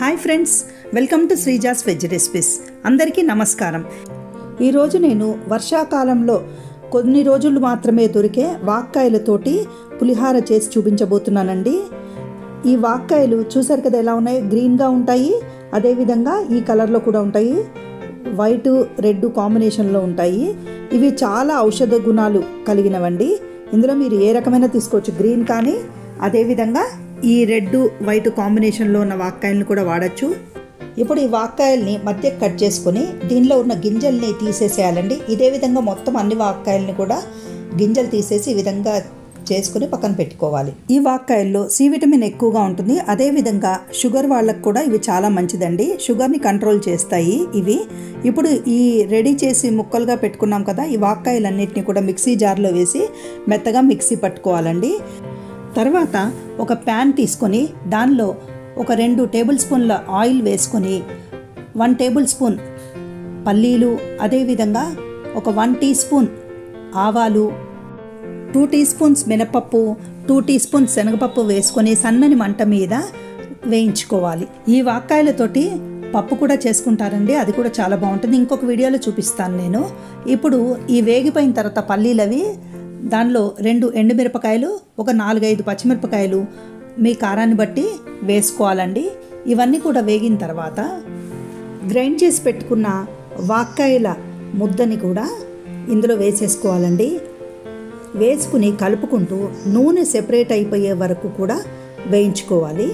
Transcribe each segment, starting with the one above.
hi friends welcome to Sreeja's veg recipes అందరికీ నమస్కారం ఈరోజు నేను వర్షాకాలంలో కొన్ని రోజులు మాత్రమే దొరికే వాక్కాయలతోటి పులిహార చేసి చూపించబోతున్నానండి ఈ వాక్కాయలు చూసారు కదా ఎలా ఉన్నాయి గ్రీన్గా ఉంటాయి అదేవిధంగా ఈ కలర్లో కూడా ఉంటాయి వైట్ రెడ్ కాంబినేషన్లో ఉంటాయి ఇవి చాలా ఔషధ గుణాలు కలిగినవండి ఇందులో మీరు ఏ రకమైన తీసుకోవచ్చు గ్రీన్ కానీ అదేవిధంగా ఈ రెడ్ వైట్ కాంబినేషన్లో ఉన్న వాక్కాయలను కూడా వాడచ్చు ఇప్పుడు ఈ వాక్కాయల్ని మధ్య కట్ చేసుకొని దీనిలో ఉన్న గింజల్ని తీసేసేయాలండి ఇదే విధంగా మొత్తం అన్ని వాక్కాయల్ని కూడా గింజలు తీసేసి ఈ విధంగా చేసుకుని పక్కన పెట్టుకోవాలి ఈ వాక్కాయల్లో సి విటమిన్ ఎక్కువగా ఉంటుంది అదేవిధంగా షుగర్ వాళ్ళకు కూడా ఇవి చాలా మంచిదండి షుగర్ని కంట్రోల్ చేస్తాయి ఇవి ఇప్పుడు ఈ రెడీ చేసి ముక్కలుగా పెట్టుకున్నాం కదా ఈ వాక్కాయలన్నిటిని కూడా మిక్సీ జార్లో వేసి మెత్తగా మిక్సీ పట్టుకోవాలండి తర్వాత ఒక ప్యాన్ తీసుకొని దానిలో ఒక రెండు టేబుల్ స్పూన్ల ఆయిల్ వేసుకొని వన్ టేబుల్ స్పూన్ పల్లీలు అదేవిధంగా ఒక వన్ టీ స్పూన్ ఆవాలు టూ టీ స్పూన్స్ మినపప్పు టూ టీ స్పూన్స్ శనగపప్పు వేసుకొని సన్నని మంట మీద వేయించుకోవాలి ఈ వాక్కాయలతోటి పప్పు కూడా చేసుకుంటారండి అది కూడా చాలా బాగుంటుంది ఇంకొక వీడియోలో చూపిస్తాను నేను ఇప్పుడు ఈ వేగిపోయిన తర్వాత పల్లీలవి దానిలో రెండు ఎండుమిరపకాయలు ఒక నాలుగైదు పచ్చిమిరపకాయలు మీ కారాన్ని బట్టి వేసుకోవాలండి ఇవన్నీ కూడా వేగిన తర్వాత గ్రైండ్ చేసి పెట్టుకున్న వాక్కాయల ముద్దని కూడా ఇందులో వేసేసుకోవాలండి వేసుకుని కలుపుకుంటూ నూనె సెపరేట్ అయిపోయే వరకు కూడా వేయించుకోవాలి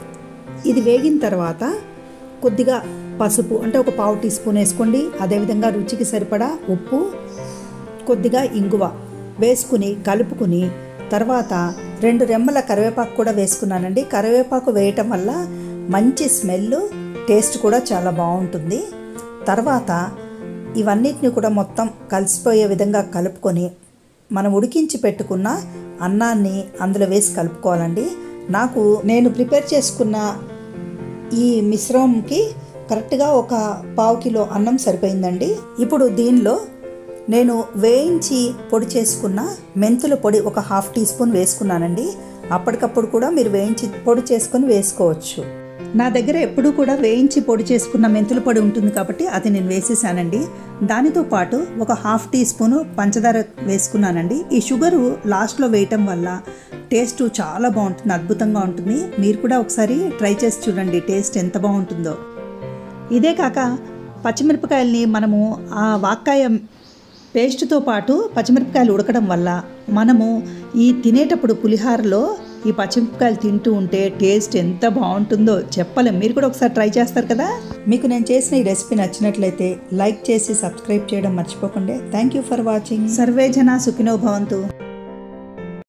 ఇది వేగిన తర్వాత కొద్దిగా పసుపు అంటే ఒక పావు టీ స్పూన్ వేసుకోండి అదేవిధంగా రుచికి సరిపడా ఉప్పు కొద్దిగా ఇంగువ వేసుకుని కలుపుకుని తర్వాత రెండు రెమ్మల కరివేపాకు కూడా వేసుకున్నానండి కరివేపాకు వేయటం వల్ల మంచి స్మెల్ టేస్ట్ కూడా చాలా బాగుంటుంది తర్వాత ఇవన్నిటిని కూడా మొత్తం కలిసిపోయే విధంగా కలుపుకొని మనం ఉడికించి పెట్టుకున్న అన్నాన్ని అందులో వేసి కలుపుకోవాలండి నాకు నేను ప్రిపేర్ చేసుకున్న ఈ మిశ్రమంకి కరెక్ట్గా ఒక పావు కిలో అన్నం సరిపోయిందండి ఇప్పుడు దీనిలో నేను వేయించి పొడి చేసుకున్న మెంతుల పొడి ఒక హాఫ్ టీ స్పూన్ వేసుకున్నానండి అప్పటికప్పుడు కూడా మీరు వేయించి పొడి చేసుకొని వేసుకోవచ్చు నా దగ్గర ఎప్పుడూ కూడా వేయించి పొడి చేసుకున్న మెంతుల పొడి ఉంటుంది కాబట్టి అది నేను వేసేసానండి దానితో పాటు ఒక హాఫ్ టీ స్పూను పంచదార వేసుకున్నానండి ఈ షుగరు లాస్ట్లో వేయటం వల్ల టేస్ట్ చాలా బాగుంటుంది అద్భుతంగా ఉంటుంది మీరు కూడా ఒకసారి ట్రై చేసి చూడండి టేస్ట్ ఎంత బాగుంటుందో ఇదే కాక పచ్చిమిరపకాయల్ని మనము ఆ వాక్కాయ పేస్ట్తో పాటు పచ్చిమిరపకాయలు ఉడకడం వల్ల మనము ఈ తినేటప్పుడు పులిహారలో ఈ పచ్చిమిరపకాయలు తింటూ ఉంటే టేస్ట్ ఎంత బాగుంటుందో చెప్పలేం మీరు కూడా ఒకసారి ట్రై చేస్తారు కదా మీకు నేను చేసిన ఈ రెసిపీ నచ్చినట్లయితే లైక్ చేసి సబ్స్క్రైబ్ చేయడం మర్చిపోకండి థ్యాంక్ యూ ఫర్ వాచింగ్ సర్వే జన సుఖినో భవంతు